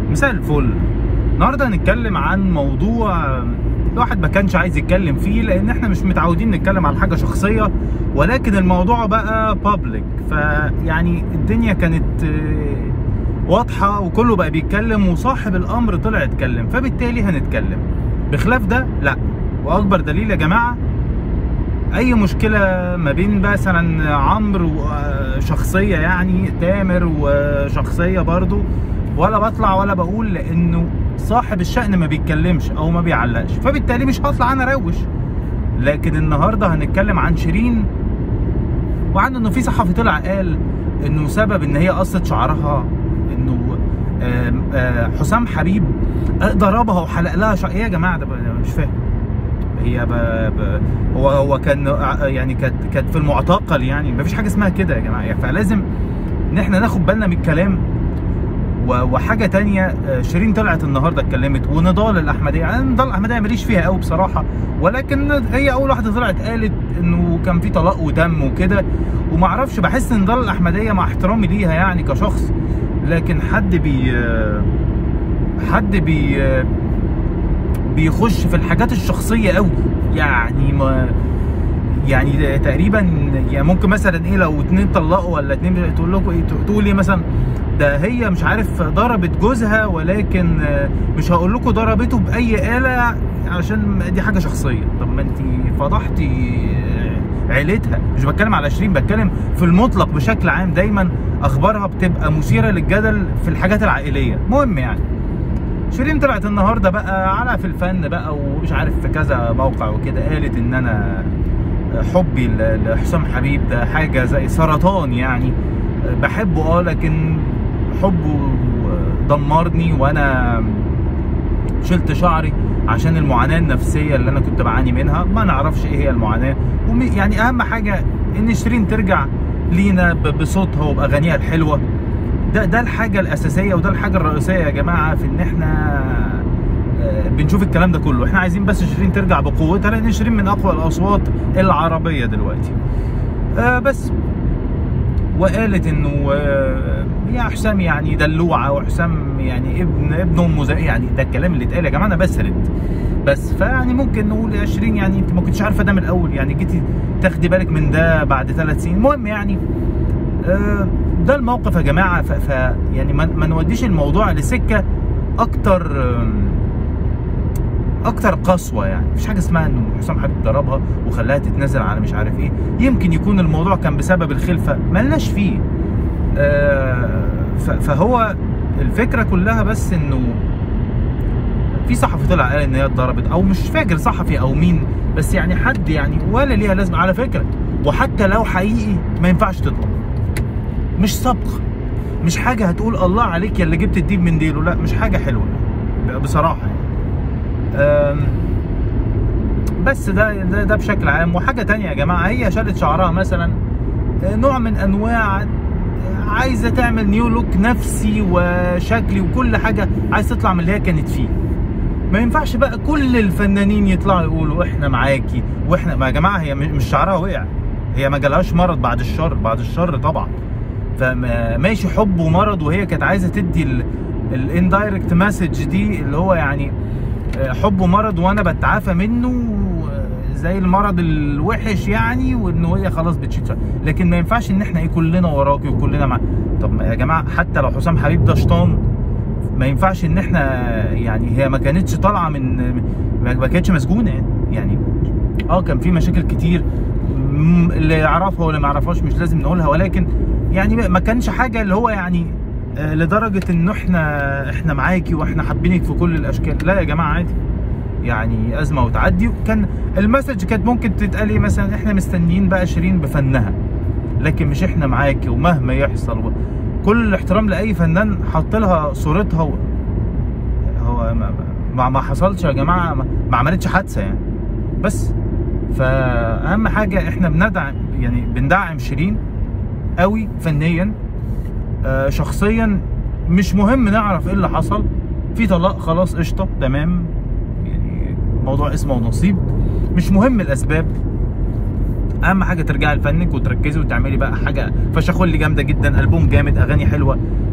مساء الفل النهارده هنتكلم عن موضوع الواحد ما كانش عايز يتكلم فيه لان احنا مش متعودين نتكلم عن حاجه شخصيه ولكن الموضوع بقى بابليك فيعني الدنيا كانت آه، واضحه وكله بقى بيتكلم وصاحب الامر طلع يتكلم فبالتالي هنتكلم بخلاف ده لا واكبر دليل يا جماعه اي مشكله ما بين مثلا عمرو وشخصيه يعني تامر وشخصيه برضو ولا بطلع ولا بقول لانه صاحب الشأن ما بيتكلمش او ما بيعلقش فبالتالي مش هطلع انا اروش لكن النهارده هنتكلم عن شيرين وعن انه في صحفي طلع قال انه سبب ان هي قصت شعرها انه آم، آه، حسام حبيب ضربها وحلق لها شعر ايه يا جماعه ده ب- مش فاهم هي ب... ب... هو هو كان ع- يعني كانت كانت في المعتقل يعني مفيش حاجه اسمها كده يا جماعه يعني فلازم ان احنا ناخد بالنا من الكلام و... وحاجه تانية آه، شيرين طلعت النهارده اتكلمت ونضال الاحمديه انا نضال الاحمديه ماليش فيها قوي بصراحه ولكن هي اول واحده طلعت قالت انه كان في طلاق ودم وكده ومعرفش بحس ان نضال الاحمديه مع احترامي ليها يعني كشخص لكن حد بي آه، حد بي آه، بيخش في الحاجات الشخصيه قوي يعني ما يعني تقريبا يعني ممكن مثلا ايه لو اتنين طلقوا ولا اتنين تقول لكم ايه تقول ايه مثلا ده هي مش عارف ضربت جوزها ولكن آه، مش هقول لكم ضربته باي آلة عشان دي حاجه شخصيه طب ما انت فضحتي آه، عيلتها مش بتكلم على شيرين بتكلم في المطلق بشكل عام دايما اخبارها بتبقى مثيره للجدل في الحاجات العائليه مهم يعني شيرين طلعت النهارده بقى على في الفن بقى ومش عارف في كذا موقع وكده قالت ان انا حبي ل- لحسام حبيب ده حاجه زي سرطان يعني بحبه اه لكن حبه دمرني وانا شلت شعري عشان المعاناه النفسيه اللي انا كنت بعاني منها ما نعرفش ايه هي المعاناه وم- يعني اهم حاجه ان شيرين ترجع لينا ب- بصوتها وباغانيها الحلوه ده ده الحاجه الاساسيه وده الحاجه الرئيسيه يا جماعه في ان احنا آه، بنشوف الكلام ده كله احنا عايزين بس شيرين ترجع بقوتها لان شيرين من اقوى الاصوات العربيه دلوقتي آه بس وقالت انه آه، يا حسام يعني دلوعه وحسام يعني ابن ابن امه زي يعني ده الكلام اللي اتقال يا جماعه انا بسرد بس فيعني ممكن نقول يا شيرين يعني انت ما كنتش عارفه ده من الاول يعني جيتي تاخدي بالك من ده بعد ثلاث سنين المهم يعني آه، ده الموقف يا جماعه ف, ف يعني ما, ما نوديش الموضوع لسكه اكتر آم، اكتر قسوه يعني مفيش حاجه اسمها انه حسام حبيب ضربها وخلاها تتنازل على مش عارف ايه يمكن يكون الموضوع كان بسبب الخلفه ملناش فيه آه، ف- فهو الفكره كلها بس انه في صحفي طلع قال ان هي اتضربت او مش فاكر صحفي او مين بس يعني حد يعني ولا ليها لازمه على فكره وحتى لو حقيقي ما ينفعش تضرب مش سبق مش حاجه هتقول الله عليك يا اللي جبت الديب من ديله لا مش حاجه حلوه بصراحه يعني أم، بس ده, ده ده بشكل عام وحاجه تانية يا جماعه هي شالت شعرها مثلا آه، نوع من انواع آه، عايزه تعمل نيو لوك نفسي وشكلي وكل حاجه عايزه تطلع من اللي هي كانت فيه ما ينفعش بقى كل الفنانين يطلعوا يقولوا احنا معاكي واحنا ما يا جماعه هي مش شعرها وقع هي ما جالهاش مرض بعد الشر بعد الشر طبعا فماشي حب ومرض وهي كانت عايزه تدي الاندايركت مسج دي اللي هو يعني آه، حب ومرض وانا بتعافى منه آه، زي المرض الوحش يعني وان هي خلاص بتشيل شعر. لكن ما ينفعش ان احنا ايه كلنا وراكي وكلنا مع طب ما يا جماعه حتى لو حسام حبيب ده شيطان ما ينفعش ان احنا يعني هي ما كانتش طالعه من ما ما كانتش مسجونه يعني يعني اه كان في مشاكل كتير م- اللي يعرفها واللي ما يعرفهاش مش لازم نقولها ولكن يعني ما- ما كانش حاجه اللي هو يعني آه، لدرجه انه احنا احنا معاكي واحنا حابينك في كل الاشكال لا يا جماعه عادي يعني ازمه وتعدي كان المسج كانت ممكن تتقال ايه مثلا احنا مستنيين بقى شيرين بفنها لكن مش احنا معاكي ومهما يحصل و... كل الاحترام لاي فنان حط لها صورتها و... هو ما, ما, ما حصلش يا جماعه ما, ما عملتش حادثه يعني بس فاهم حاجه احنا بندعم يعني بندعم شيرين قوي فنيا آه شخصيا مش مهم نعرف ايه اللي حصل في طلاق خلاص قشطه تمام يعني موضوع اسمه ونصيب مش مهم الاسباب اهم حاجه ترجعي لفنك وتركزي وتعملي بقى حاجه فشخولي جامده جدا البوم جامد اغاني حلوه